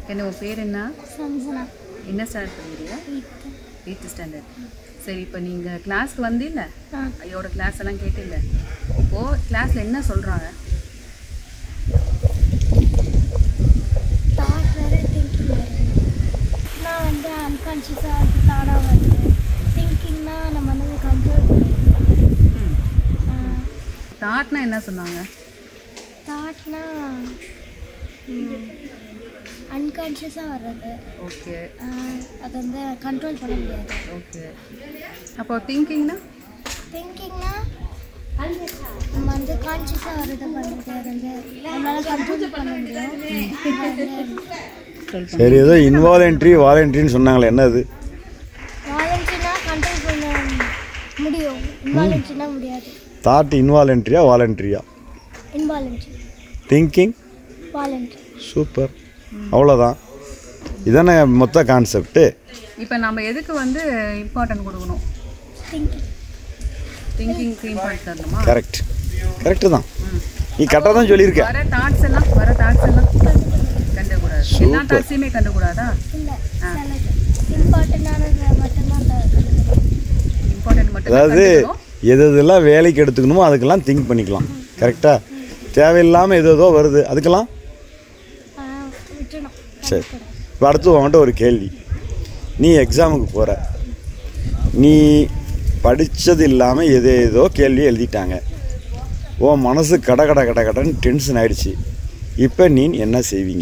என்ன உன் பேர் என்ன சஞ்சனா என்ன ஸ்டாண்டர்ட் படிக்கிறியா எயித்து எயித்து ஸ்டாண்டர்ட் சரி இப்போ நீங்கள் கிளாஸ்க்கு வந்தில்ல ஆ ஐயோட கிளாஸ் எல்லாம் கேட்டில்ல இப்போது கிளாஸில் என்ன சொல்கிறாங்க தாட் வேறு திங்கிங் வேறு நான் வந்து அன்கான்ஷியஸாக அது தானாக வருது திங்கிங்னா நம்ம வந்து கண்ட்ரோல் ம் பண்ணுவோம் தாட்னா என்ன சொன்னாங்க தாட்னா அன்கான்ஷியஸாக வர்றது ஓகே ஆஹ் அது வந்து கண்ட்ரோல் பண்ண முடியாது ஓகே அப்போ திங்கிங்னா திங்கிங்னா நம்ம வந்து கான்ஷியஸாக வர்றதை பண்ண முடியாது வந்து நம்மளால கண்ட்ரோல் பண்ண முடியும் சொல் சரி ஏதோ இன்வாலண்ட்ரி வாலண்ட்ரின்னு சொன்னாங்களே என்னது வாலண்ட்ரினா கண்ட்ரோல் பண்ண முடியும் இன்வாலண்ட்ரினா முடியாது தாட் இன்வாலண்ட்ரியா வாலண்ட்ரியா இன்வாலண்ட்ரி திங்கிங் வாலண்ட்ரி சூப்பர் அவ்வளோதான் இதானே மொத்த கான்செப்ட்டு இப்போ நம்ம எதுக்கு வந்து இம்பார்ட்டன்ட் கொடுக்கணும் திங்கிங் திங்கிங்க்கு இம்பார்ட்டன்ட் தரணுமா கரெக்ட் கரெக்டு தான் ம் நீ கரெக்டாக தான் சொல்லியிருக்க வர தாட்ஸ் எல்லாம் வர தாட்ஸ் எல்லாம் கண்டுக்கூடாது எல்லா தாட்ஸையுமே கண்டுக்கூடாதா இல்லை சிலது இம்பார்ட்டண்டானது மட்டும்தான் இம்பார்ட்டன்ட் மட்டும் அதாவது எது எதெல்லாம் வேலைக்கு எடுத்துக்கணுமோ அதுக்கெல்லாம் திங்க் பண்ணிக்கலாம் கரெக்டாக தேவையில்லாமல் எது ஏதோ வருது அதுக்கெல்லாம் விட்டுணும் சரி இப்போ அடுத்து உன்கிட்ட ஒரு கேள்வி நீ எக்ஸாமுக்கு போகிற நீ படித்தது இல்லாமல் எது ஏதோ கேள்வி எழுதிட்டாங்க உன் மனசு கட கட கட கடன்னு டென்ஷன் ஆயிடுச்சு இப்போ நீ என்ன செய்வீங்க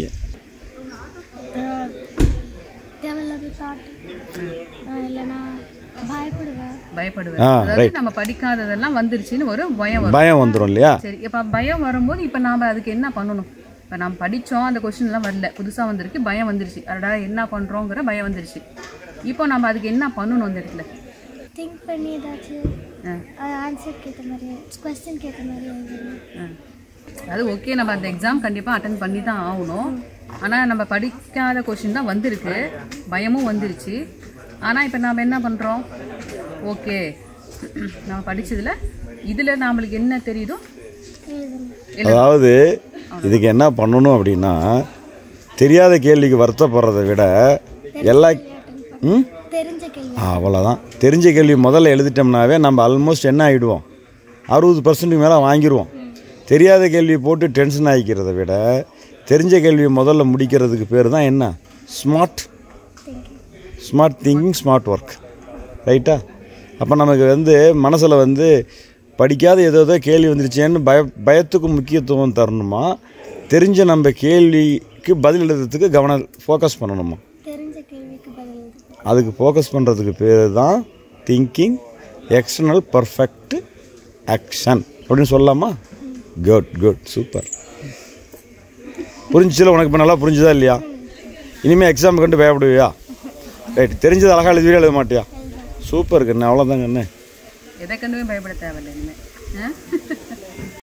தேவையில்லாத தாட் இல்லைன்னா பயப்படுவேன் பயப்படுவேன் ஆ, அதாவது right. நம்ம படிக்காததெல்லாம் வந்துருச்சுன்னு ஒரு பயம் வரும் பயம் வந்துடும் இல்லையா சரி இப்போ பயம் வரும்போது இப்போ நாம அதுக்கு என்ன பண்ணணும் இப்போ நாம் படித்தோம் அந்த கொஸ்டின்லாம் வரல புதுசாக வந்திருக்கு பயம் வந்துருச்சு அடடா என்ன பண்ணுறோங்கிற பயம் வந்துருச்சு இப்போ நம்ம அதுக்கு என்ன பண்ணணும் அந்த இடத்துல திங்க் பண்ணி ஏதாச்சும் ஆ, அது ஆன்சருக்கு ஏற்ற மாதிரி கொஸ்டின் ஏற்ற மாதிரி எழுதணும் ஆ. அது ஓகே நம்ம அந்த எக்ஸாம் கண்டிப்பாக அட்டன் பண்ணி தான் ஆகணும் ஆனால் நம்ம படிக்காத கொஷின் தான் வந்திருக்கு பயமும் வந்துருச்சு ஆனால் இப்போ நாம் என்ன பண்ணுறோம் ஓகே நம்ம படிச்சதுல இதில் நம்மளுக்கு என்ன தெரியுதோ எழுதணும் அதாவது இதுக்கு என்ன பண்ணணும் அப்படின்னா தெரியாத கேள்விக்கு வருத்தப்படுறதை விட எல்லா ம் தெரிஞ்ச கேள்வி அவ்வளோதான் தெரிஞ்ச கேள்வி முதல்ல எழுதிட்டோம்னாவே நம்ம ஆல்மோஸ்ட் என்ன ஆகிடுவோம் அறுபது பர்சன்ட்டுக்கு மேலே வாங்கிடுவோம் தெரியாத கேள்வி போட்டு டென்ஷன் ஆகிக்கிறத விட தெரிஞ்ச கேள்வியை முதல்ல முடிக்கிறதுக்கு பேர் தான் என்ன smart thinking smart thinking smart work ரைட்டா அப்போ நமக்கு வந்து மனசில் வந்து படிக்காத ஏதோ ஏதோ கேள்வி வந்துருச்சேன்னு பய பயத்துக்கு முக்கியத்துவம் தரணுமா தெரிஞ்ச நம்ம கேள்விக்கு பதில் எழுதுறதுக்கு கவனம் ஃபோக்கஸ் பண்ணணுமா தெரிஞ்ச கேள்விக்கு பதில் எழுதணும் அதுக்கு ஃபோக்கஸ் பண்ணுறதுக்கு பேர் தான் திங்கிங் எக்ஸ்டர்னல் பர்ஃபெக்ட் ஆக்ஷன் அப்படின்னு சொல்லலாமா குட் குட் சூப்பர் புரிஞ்சுல உனக்கு இப்போ நல்லா புரிஞ்சுதா இல்லையா இனிமேல் எக்ஸாம் கண்டு பயப்படுவியா ரைட் தெரிஞ்சது அழகாக எழுதுவியா எழுத மாட்டியா சூப்பர் கண்ணு அவ்வளோதான் கண்ணு எதை கண்டுமே பயப்பட தேவையில்லை இனிமேல் ஆ